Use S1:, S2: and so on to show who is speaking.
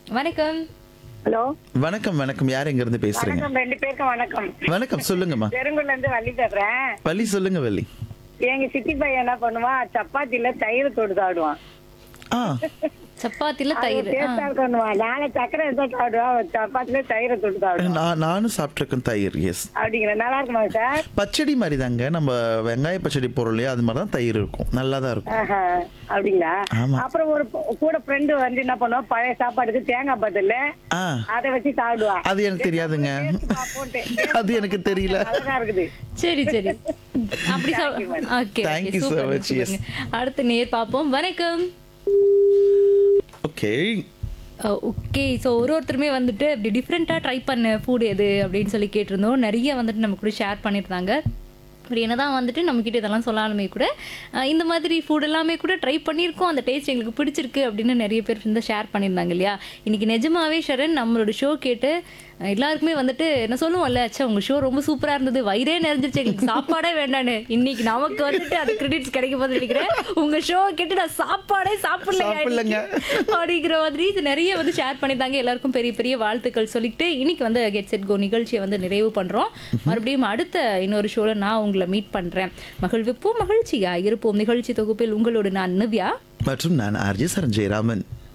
S1: வணக்கம்
S2: ஹலோ
S3: வணக்கம் வணக்கம் யார் எங்க இருந்து பேசுறீங்க
S2: வணக்கம் ரெண்டு பேருக்கும் வணக்கம்
S3: வணக்கம் சொல்லுங்கம்மா
S2: பெருங்குள்ள இருந்து வள்ளி பேசுறேன்
S3: வள்ளி சொல்லுங்க வள்ளி
S2: எங்க சித்தி பையன் என்ன பண்ணுவான் சப்பாத்தில தயிர் தொட்டு சாப்பிடுவான்
S3: ஆ
S1: சப்பாத்தில
S2: அது
S1: தயிர் ஆ.
S2: டேஸ்டா பண்ணுவான் நானே சக்கரை எடுத்து சாப்பிடுவான் சப்பாத்தில தயிரை தொட்டு சாப்பிடுவான்
S3: நான் நானும் சாப்பிட்ருக்கேன் தயிர் எஸ்
S2: அப்படிங்கிற நல்லா இருக்குமா சார்
S3: பச்சடி மாதிரி தாங்க நம்ம வெங்காய பச்சடி போடுறோம் இல்லையா அது மாதிரி தான் தயிர் இருக்கும் நல்லா தான் இருக்கும்
S2: ஆஹா, அப்படிங்களா
S3: ஆமா.
S2: அப்புறம் ஒரு பொ- கூட ஃப்ரெண்டு வந்து என்ன பண்ணுவான் பழைய சாப்பாட்டுக்கு தேங்காய் பத்தல
S3: ஆ
S2: அதை வச்சு சாப்பிடுவான்
S3: அது எனக்கு தெரியாதுங்க
S2: போட்டு
S3: அது எனக்கு தெரியல
S2: நல்லா இருக்குது
S1: சரி சரி அப்படி okay
S3: Thank you so much, yes.
S1: அடுத்த நேர் பாப்போம் வணக்கம்
S3: ஓகே
S1: ஓகே ஸோ ஒரு ஒருத்தருமே வந்துட்டு இப்படி டிஃப்ரெண்ட்டாக ட்ரை பண்ண ஃபுட் எது அப்படின்னு சொல்லி கேட்டிருந்தோம் நிறைய வந்துட்டு நம்ம கூட ஷேர் பண்ணியிருந்தாங்க அப்படி என்னதான் வந்துட்டு நம்மக்கிட்ட இதெல்லாம் சொல்லாலுமே கூட அஹ், இந்த மாதிரி ஃபுட் எல்லாமே கூட ட்ரை பண்ணியிருக்கோம் அந்த டேஸ்ட் எங்களுக்கு பிடிச்சிருக்கு அப்படின்னு நிறைய பேர் வந்து ஷேர் பண்ணியிருந்தாங்க இல்லையா இன்னைக்கு நிஜமாவே ஷரண் நம்மளோட ஷோ கேட்டு அஹ், எல்லாருக்குமே வந்துட்டு என்ன சொல்லுவோம்ல அச்சா உங்க ஷோ ரொம்ப சூப்பரா இருந்தது வயிறே நிறைஞ்சிருச்சு எங்களுக்கு சாப்பாடே வேண்டான்னு இன்னைக்கு நமக்கு வந்துட்டு அது கிரெடிட்ஸ் கிடைக்க போது நினைக்கிறேன் உங்க ஷோ கேட்டு நான் சாப்பாடே சாப்பிடல
S3: சாப்பிடலங்க.
S1: அப்படிங்கிற மாதிரி இது நிறைய வந்து ஷேர் பண்ணியிருந்தாங்க எல்லாருக்கும் பெரிய பெரிய வாழ்த்துக்கள் சொல்லிட்டு இன்னைக்கு வந்து கெட் செட் கோ நிகழ்ச்சியை வந்து நிறைவு பண்றோம் மறுபடியும் அடுத்த இன்னொரு ஷோல நான் உங்களை மீட் பண்றேன் மகிழ்விப்போம் மகிழ்ச்சியா இருப்போம் நிகழ்ச்சி தொகுப்பில் உங்களோடு நான் நிவ்யா
S3: மற்றும் நான் ஆர்ஜி சரஞ்சயராமன்